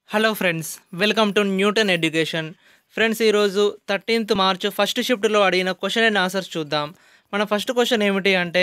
hello friends welcome to Newton education friends ఈరోజు thirteenth March first షిఫ్ట్లో అడిగిన question and answers చూద్దాం మన ఫస్ట్ క్వశ్చన్ ఏమిటి అంటే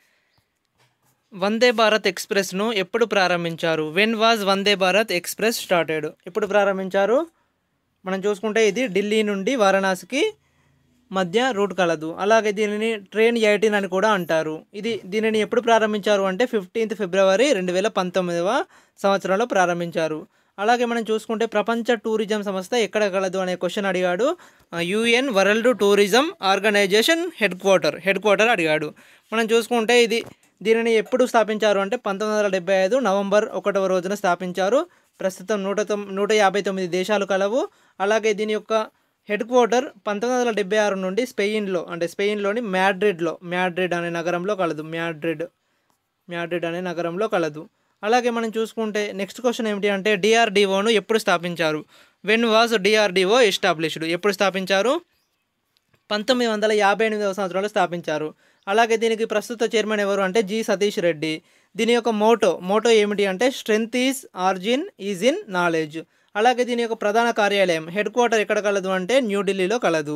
వందే భారత్ ఎక్స్ప్రెస్ను ఎప్పుడు ప్రారంభించారు when was Vande Bharat express started ఎప్పుడు ప్రారంభించారు మనం చూసుకుంటే ఇది ఢిల్లీ నుండి వారణాసికి మధ్య రూట్ కలదు అలాగే దీనిని ట్రైన్ ఎయిటీన్ అని కూడా అంటారు ఇది దీనిని ఎప్పుడు ప్రారంభించారు అంటే ఫిఫ్టీన్త్ ఫిబ్రవరి రెండు వేల పంతొమ్మిదవ సంవత్సరంలో ప్రారంభించారు అలాగే మనం చూసుకుంటే ప్రపంచ టూరిజం సంస్థ ఎక్కడ కలదు అనే క్వశ్చన్ అడిగాడు UN world tourism organization headquarter headquarter అడిగాడు మనం చూసుకుంటే ఇది దీనిని ఎప్పుడు స్థాపించారు అంటే పంతొమ్మిది వందల డెబ్బై ఐదు నవంబర్ ఒకటవ రోజున స్థాపించారు ప్రస్తుతం నూట తొమ్ నూట యాభై తొమ్మిది దేశాలు కలవు అలాగే దీని యొక్క హెడ్ క్వార్టర్ పంతొమ్మిది వందల డెబ్బై ఆరు నుండి స్పెయిన్లో అంటే స్పెయిన్లోని మ్యాడ్రిడ్లో మ్యాడ్రిడ్ అనే నగరంలో కలదు మ్యాడ్రిడ్ మ్యాడ్రిడ్ అనే నగరంలో కలదు అలాగే మనం చూసుకుంటే నెక్స్ట్ క్వశ్చన్ ఏమిటి అంటే డిఆర్డిఓను ఎప్పుడు స్థాపించారు వెన్ వాజ్ డిఆర్డిఓ ఎస్టాబ్లిష్డ్ ఎప్పుడు స్థాపించారు పంతొమ్మిది వందల యాభై ఎనిమిదవ సంవత్సరంలో స్థాపించారు అలాగే దీనికి ప్రస్తుత చైర్మన్ ఎవరు అంటే జి సతీష్ రెడ్డి దీని యొక్క మోటో మోటో ఏమిటి అంటే strength is origin is in knowledge అలాగే దీని యొక్క ప్రధాన కార్యాలయం హెడ్ క్వార్టర్ ఎక్కడ కలదు అంటే న్యూఢిల్లీలో కలదు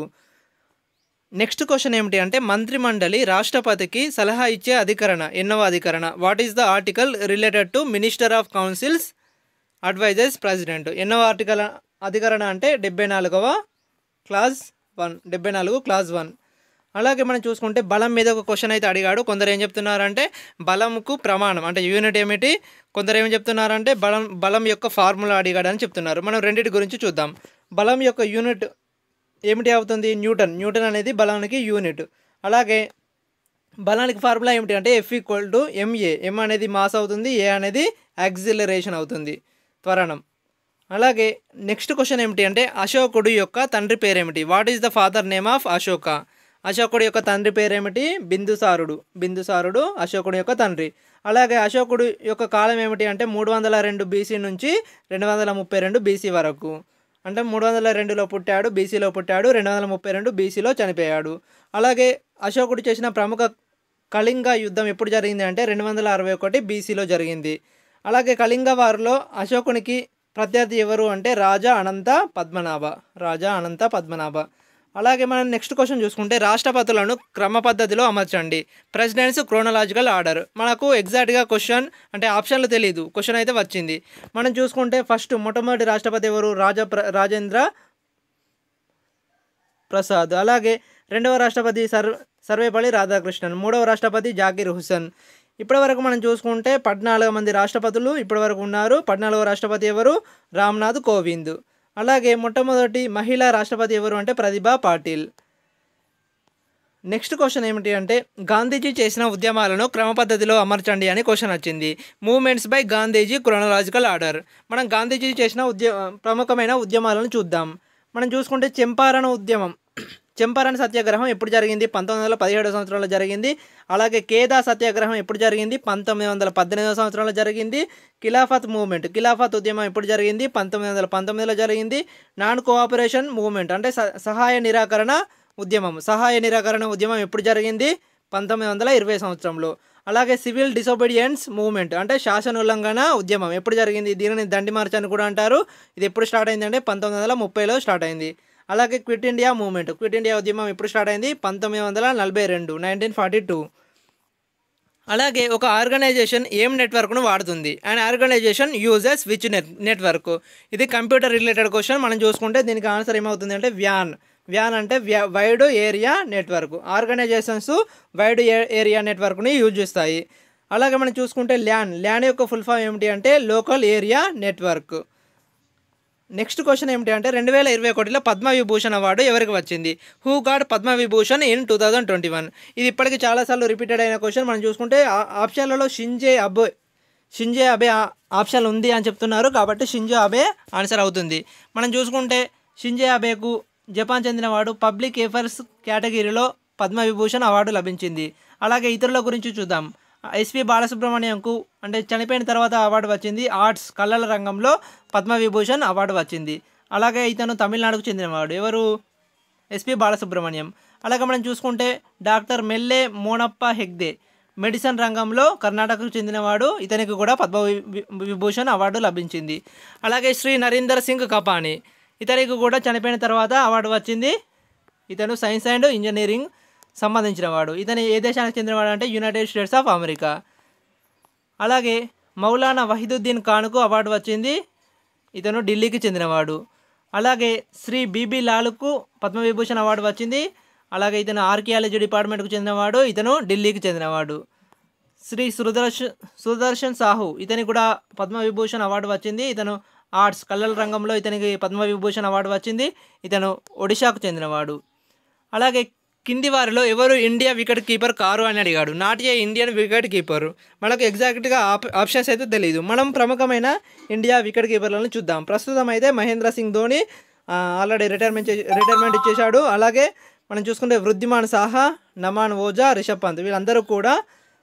నెక్స్ట్ క్వశ్చన్ ఏమిటి అంటే మంత్రిమండలి రాష్ట్రపతికి సలహా ఇచ్చే అధికరణ ఎన్నవ అధికరణ what is the article related to minister of councils advisors president ఎన్నవ ఆర్టికల్ అధికరణ అంటే డెబ్బై నాలుగవ క్లాస్ వన్ డెబ్బై నాలుగు క్లాస్ వన్ అలాగే మనం చూసుకుంటే బలం మీద ఒక క్వశ్చన్ అయితే అడిగాడు కొందరు ఏం చెప్తున్నారంటే బలంకు ప్రమాణం అంటే యూనిట్ ఏమిటి కొందరు ఏం చెప్తున్నారంటే బలం బలం యొక్క ఫార్ములా అడిగాడు అని చెప్తున్నారు మనం రెండింటి గురించి చూద్దాం బలం యొక్క యూనిట్ ఏమిటి అవుతుంది న్యూటన్ న్యూటన్ అనేది బలానికి యూనిట్ అలాగే బలానికి ఫార్ములా ఏమిటి అంటే F equal to MA M అనేది మాస్ అవుతుంది ఏ అనేది యాక్సిలరేషన్ అవుతుంది త్వరణం అలాగే నెక్స్ట్ క్వశ్చన్ ఏమిటి అంటే అశోకుడు యొక్క తండ్రి పేరేమిటి what is the father name of Ashoka అశోకుడు యొక్క తండ్రి పేరేమిటి బిందుసారుడు బిందుసారుడు అశోకుడు యొక్క తండ్రి అలాగే అశోకుడు యొక్క కాలం ఏమిటి అంటే మూడు వందల రెండు బీసీ నుంచి రెండు వందల ముప్పై రెండు బీసీ వరకు అంటే మూడు వందల రెండులో పుట్టాడు బీసీలో పుట్టాడు రెండు వందల ముప్పై రెండు బీసీలో చనిపోయాడు అలాగే అశోకుడు చేసిన ప్రముఖ కళింగ యుద్ధం ఎప్పుడు జరిగింది అంటే రెండు వందల అరవై ఒకటి బీసీలో జరిగింది అలాగే కళింగ వారిలో అశోకునికి ప్రత్యర్థి ఎవరు అంటే రాజా అనంత పద్మనాభ రాజా అనంత పద్మనాభ అలాగే మనం నెక్స్ట్ క్వశ్చన్ చూసుకుంటే రాష్ట్రపతులను క్రమ పద్ధతిలో అమర్చండి ప్రెసిడెంట్స్ క్రోనలాజికల్ ఆర్డర్ మనకు ఎగ్జాక్ట్గా క్వశ్చన్ అంటే ఆప్షన్లు తెలియదు క్వశ్చన్ అయితే వచ్చింది మనం చూసుకుంటే ఫస్ట్ మొట్టమొదటి రాష్ట్రపతి ఎవరు రాజా ప్ర రాజేంద్ర ప్రసాద్ అలాగే రెండవ రాష్ట్రపతి సర్ సర్వేపల్లి రాధాకృష్ణన్ మూడవ రాష్ట్రపతి జాకీర్ హుస్సేన్ ఇప్పటివరకు మనం చూసుకుంటే పద్నాలుగు మంది రాష్ట్రపతులు ఇప్పటివరకు ఉన్నారు పద్నాలుగవ రాష్ట్రపతి ఎవరు రామ్నాథ్ కోవింద్ అలాగే మొట్టమొదటి మహిళా రాష్ట్రపతి ఎవరు అంటే ప్రతిభా పాటిల్ నెక్స్ట్ క్వశ్చన్ ఏమిటి అంటే గాంధీజీ చేసిన ఉద్యమాలను క్రమ పద్ధతిలో అమర్చండి అని క్వశ్చన్ వచ్చింది movements by Gandhiji chronological order మనం గాంధీజీ చేసిన ఉద్య ప్రముఖమైన ఉద్యమాలను చూద్దాం మనం చూసుకుంటే చంపారణ ఉద్యమం చంపారణ సత్యాగ్రహం ఎప్పుడు జరిగింది పంతొమ్మిది వందల పదిహేడు సంవత్సరంలో జరిగింది అలాగే కేదా సత్యాగ్రహం ఎప్పుడు జరిగింది పంతొమ్మిది వందల పద్దెనిమిదవ సంవత్సరంలో జరిగింది ఖిలాఫత్ మూవ్మెంట్ ఖిలాఫత్ ఉద్యమం ఎప్పుడు జరిగింది పంతొమ్మిది వందల పంతొమ్మిదిలో జరిగింది నాన్ కోఆపరేషన్ మూవ్మెంట్ అంటే సహాయ నిరాకరణ ఉద్యమం సహాయ నిరాకరణ ఉద్యమం ఎప్పుడు జరిగింది పంతొమ్మిది వందల ఇరవై సంవత్సరంలో అలాగే సివిల్ డిసోబీడియన్స్ మూవ్మెంట్ అంటే శాసన ఉల్లంఘన ఉద్యమం ఎప్పుడు జరిగింది దీనిని దండి మార్చ్ అని కూడా అంటారు ఇది ఎప్పుడు స్టార్ట్ అయింది అంటే పంతొమ్మిది వందల ముప్పైలో స్టార్ట్ అయింది అలాగే quit India movement quit India ఉద్యమం ఎప్పుడు స్టార్ట్ అయింది పంతొమ్మిది వందల నలభై రెండు నైన్టీన్ ఫార్టీ టూ అలాగే ఒక ఆర్గనైజేషన్ ఏం నెట్వర్క్ను వాడుతుంది and organisation uses which net network ఇది కంప్యూటర్ రిలేటెడ్ క్వశ్చన్ మనం చూసుకుంటే దీనికి ఆన్సర్ ఏమవుతుంది అంటే వ్యాన్ వ్యాన్ అంటే wide area network organisations wide area నెట్వర్క్ని use చేస్తాయి అలాగే మనం చూసుకుంటే ల్యాన్ ల్యాన్ యొక్క ఫుల్ ఫామ్ ఏమిటి అంటే local area network next question ఏమిటి అంటే రెండు వేల ఇరవై ఒకటిలో పద్మవిభూషణ్ అవార్డు ఎవరికి వచ్చింది who got Padma Vibhushan in two thousand twenty one ఇది ఇప్పటికీ చాలాసార్లు రిపీటెడ్ అయిన క్వశ్చన్ మనం చూసుకుంటే ఆప్షన్లలో షింజే అబే షింజే అబే ఆప్షన్ ఉంది అని చెప్తున్నారు కాబట్టి షింజే అబే ఆన్సర్ అవుతుంది మనం చూసుకుంటే షింజే అబేకు జపాన్ చెందినవాడు పబ్లిక్ ఎఫర్స్ కేటగిరీలో పద్మవిభూషణ్ అవార్డు లభించింది అలాగే ఇతరుల గురించి చూద్దాం ఎస్పి బాలసుబ్రహ్మణ్యంకు అంటే చనిపోయిన తర్వాత అవార్డు వచ్చింది ఆర్ట్స్ కళల రంగంలో పద్మవిభూషణ్ అవార్డు వచ్చింది అలాగే ఇతను తమిళనాడుకు చెందినవాడు ఎవరు ఎస్పి బాలసుబ్రహ్మణ్యం అలాగే మనం చూసుకుంటే డాక్టర్ మెల్లె మోనప్ప హెగ్దే మెడిసిన్ రంగంలో కర్ణాటకకు చెందినవాడు ఇతనికి కూడా పద్మ వి- విభూషణ్ అవార్డు లభించింది అలాగే శ్రీ నరేందర్ సింగ్ కపాని ఇతనికి కూడా చనిపోయిన తర్వాత అవార్డు వచ్చింది ఇతను సైన్స్ అండ్ ఇంజనీరింగ్ సంబంధించిన వాడు ఇతను ఏ దేశానికి చెందినవాడు అంటే యునైటెడ్ స్టేట్స్ ఆఫ్ అమెరికా అలాగే మౌలానా వహీదుద్దీన్ ఖాన్కు అవార్డు వచ్చింది ఇతను ఢిల్లీకి చెందినవాడు అలాగే శ్రీ బీబీ లాల్కు పద్మవిభూషణ్ అవార్డు వచ్చింది అలాగే ఇతను ఆర్కియాలజీ డిపార్ట్మెంట్కు చెందినవాడు ఇతను ఢిల్లీకి చెందినవాడు శ్రీ సుదర్శన్ సుదర్శన్ సాహు ఇతనికి కూడా పద్మవిభూషణ్ అవార్డు వచ్చింది ఇతను ఆర్ట్స్ కళల రంగంలో ఇతనికి పద్మవిభూషణ్ అవార్డు వచ్చింది ఇతను ఒడిశాకు చెందినవాడు అలాగే కింది వారిలో ఎవరు ఇండియా వికెట్ కీపర్ కారు అని అడిగాడు not a Indian wicket keeper మనకు ఎగ్జాక్ట్గా ఆప్ ఆప్షన్స్ అయితే తెలియదు మనం ప్రముఖమైన ఇండియా వికెట్ కీపర్లను చూద్దాం ప్రస్తుతం అయితే మహేంద్ర సింగ్ ధోని ఆల్రెడీ రిటైర్మెంట్ చే- రిటైర్మెంట్ ఇచ్చేశాడు అలాగే మనం చూసుకుంటే వృద్ధిమాన్ సాహా నమాన్ ఓజా రిషబ్ పంత్ వీళ్ళందరూ కూడా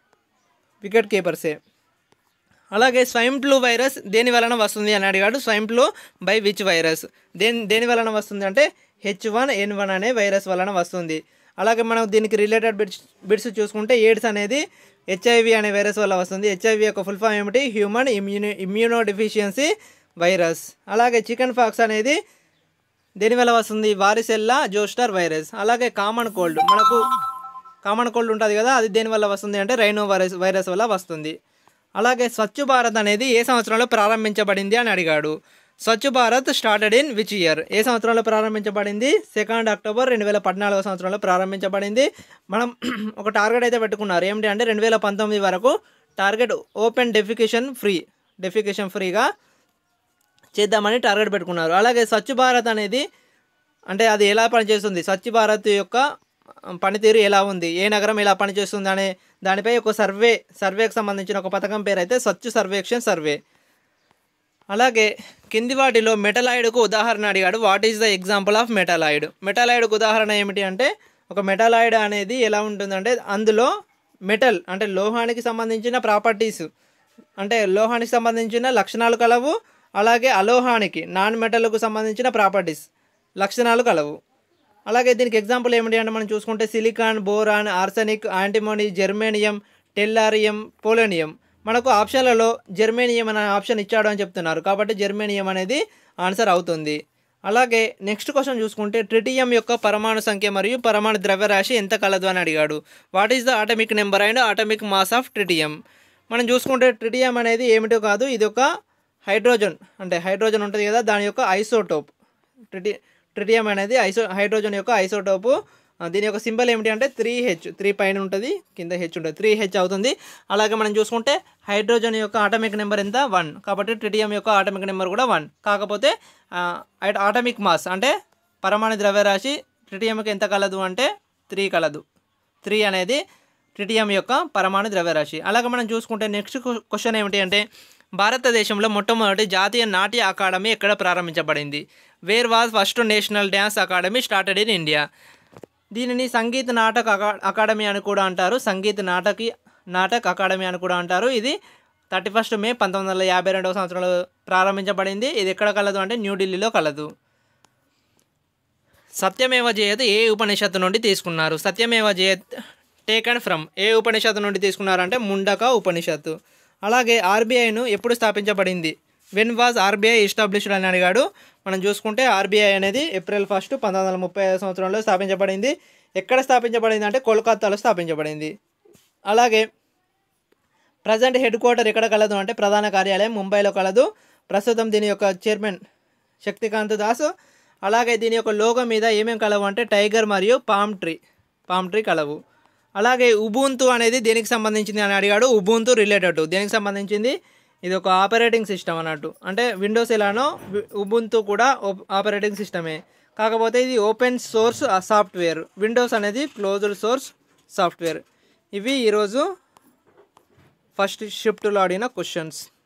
వికెట్ కీపర్సే అలాగే స్వైన్ ఫ్లూ వైరస్ దేని వలన వస్తుంది అని అడిగాడు swine flu by which virus దేని దేని వలన వస్తుంది అంటే హెచ్ వన్ ఎన్ వన్ అనే వైరస్ వలన వస్తుంది అలాగే మనం దీనికి రిలేటెడ్ బిట్స్ బిట్స్ చూసుకుంటే ఎయిడ్స్ అనేది హెచ్ఐవి అనే వైరస్ వల్ల వస్తుంది హెచ్ఐవి యొక్క ఫుల్ ఫామ్ ఏమిటి హ్యూమన్ ఇమ్యూని ఇమ్యూనో డిఫిషియన్సీ వైరస్ అలాగే చికెన్ ఫాక్స్ అనేది దేని వల్ల వస్తుంది వారిసెల్లా జోస్టర్ వైరస్ అలాగే కామన్ కోల్డ్ మనకు కామన్ కోల్డ్ ఉంటుంది కదా అది దేని వల్ల వస్తుంది అంటే రైనో వైరస్ వైరస్ వల్ల వస్తుంది అలాగే స్వచ్ఛ భారత్ అనేది ఏ సంవత్సరంలో ప్రారంభించబడింది అని అడిగాడు Swachh Bharat started in which year A సంవత్సరంలో ప్రారంభించబడింది సెకండ్ అక్టోబర్ రెండు వేల పద్నాలుగో సంవత్సరంలో ప్రారంభించబడింది మనం ఒక టార్గెట్ అయితే పెట్టుకున్నారు ఏమిటి అంటే రెండు వేల పంతొమ్మిది వరకు target open defecation free defecation ఫ్రీగా చేద్దామని టార్గెట్ పెట్టుకున్నారు అలాగే స్వచ్ఛ భారత్ అనేది అంటే అది ఎలా పనిచేస్తుంది స్వచ్ఛ భారత్ యొక్క పనితీరు ఎలా ఉంది ఏ నగరం ఎలా పనిచేస్తుంది అనే దానిపై ఒక సర్వే సర్వేకి సంబంధించిన ఒక పథకం పేరు అయితే స్వచ్ఛ సర్వేక్షన్ సర్వే అలాగే కింది వాటిలో మెటలాయిడ్కు ఉదాహరణ అడిగాడు what is the example of metalloid మెటలాయిడ్కు ఉదాహరణ ఏమిటి అంటే ఒక మెటలాయిడ్ అనేది ఎలా ఉంటుందంటే అందులో మెటల్ అంటే లోహానికి సంబంధించిన ప్రాపర్టీస్ అంటే లోహానికి సంబంధించిన లక్షణాలు కలవు అలాగే అలోహానికి నాన్ మెటల్కు సంబంధించిన ప్రాపర్టీస్ లక్షణాలు కలవు అలాగే దీనికి ఎగ్జాంపుల్ ఏమిటి అంటే మనం చూసుకుంటే silicon boron arsenic antimony germanium tellurium polonium మనకు ఆప్షన్లలో జెర్మేనియం అనే ఆప్షన్ ఇచ్చాడు అని చెప్తున్నారు కాబట్టి జెర్మేనియం అనేది ఆన్సర్ అవుతుంది అలాగే నెక్స్ట్ క్వశ్చన్ చూసుకుంటే ట్రిటియం యొక్క పరమాణు సంఖ్య మరియు పరమాణు ద్రవ్యరాశి ఎంత కలదు అని అడిగాడు what is the atomic number and atomic mass of tritium మనం చూసుకుంటే ట్రిటియం అనేది ఏమిటో కాదు ఇది ఒక హైడ్రోజన్ అంటే హైడ్రోజన్ ఉంటుంది కదా దాని యొక్క ఐసోటోప్ ట్రిటి ట్రిటియం అనేది ఐసో హైడ్రోజన్ యొక్క ఐసోటోపు ఆ, దీని యొక్క సింబల్ ఏమిటి అంటే త్రీ హెచ్ త్రీ పైన ఉంటుంది కింద హెచ్ ఉంటుంది త్రీ హెచ్ అవుతుంది అలాగే మనం చూసుకుంటే హైడ్రోజన్ యొక్క ఆటమిక్ నెంబర్ ఎంత వన్ కాబట్టి ట్రిటియం యొక్క ఆటమిక్ నెంబర్ కూడా వన్ కాకపోతే ఆటమిక్ మాస్ అంటే పరమాణు ద్రవ్యరాశి ట్రిటియంకి ఎంత కలదు అంటే త్రీ కలదు త్రీ అనేది ట్రిటియం యొక్క పరమాణు ద్రవ్యరాశి అలాగే మనం చూసుకుంటే నెక్స్ట్ క్వశ్చన్ ఏమిటి అంటే భారతదేశంలో మొట్టమొదటి జాతీయ నాట్య అకాడమీ ఎక్కడ ప్రారంభించబడింది where was first national dance academy started in India దీనిని సంగీత్ నాటక్ అకా అకాడమీ అని కూడా అంటారు సంగీత్ నాటకి నాటక్ అకాడమీ అని కూడా అంటారు ఇది థర్టీ ఫస్ట్ మే పంతొమ్మిది వందల యాభై రెండవ సంవత్సరంలో ప్రారంభించబడింది ఇది ఎక్కడ కలదు అంటే న్యూఢిల్లీలో కలదు సత్యమేవ జయత్ ఏ ఉపనిషత్తు నుండి తీసుకున్నారు సత్యమేవ జయత్ టేకన్ ఫ్రమ్ ఏ ఉపనిషత్తు నుండి తీసుకున్నారంటే ముండక ఉపనిషత్తు అలాగే ఆర్బీఐను ఎప్పుడు స్థాపించబడింది వెన్ వాజ్ ఆర్బీఐ ఎస్టాబ్లిష్డ్ అని అడిగాడు మనం చూసుకుంటే ఆర్బీఐ అనేది ఏప్రిల్ ఫస్ట్ పంతొమ్మిది వందల ముప్పై ఐదు సంవత్సరంలో స్థాపించబడింది ఎక్కడ స్థాపించబడింది అంటే కోల్కతాలో స్థాపించబడింది అలాగే ప్రజెంట్ హెడ్ క్వార్టర్ ఎక్కడ కలదు అంటే ప్రధాన కార్యాలయం ముంబైలో కలదు ప్రస్తుతం దీని యొక్క చైర్మన్ శక్తికాంత్ దాస్ అలాగే దీని యొక్క లోగో మీద ఏమేం కలవు అంటే టైగర్ మరియు పామ్ ట్రీ పామ్ ట్రీ కలవు అలాగే ఉబుంతు అనేది దేనికి సంబంధించింది అని అడిగాడు ఉబుంతు రిలేటెడ్ టు దేనికి సంబంధించింది ఇది ఒక ఆపరేటింగ్ సిస్టమ్ అన్నట్టు అంటే విండోస్ ఎలానో ఉబుంతు కూడా ఆపరేటింగ్ సిస్టమే కాకపోతే ఇది ఓపెన్ సోర్స్ సాఫ్ట్వేర్ విండోస్ అనేది క్లోజ్డ్ సోర్స్ సాఫ్ట్వేర్ ఇవి ఈరోజు ఫస్ట్ షిఫ్ట్లో అడిగిన క్వశ్చన్స్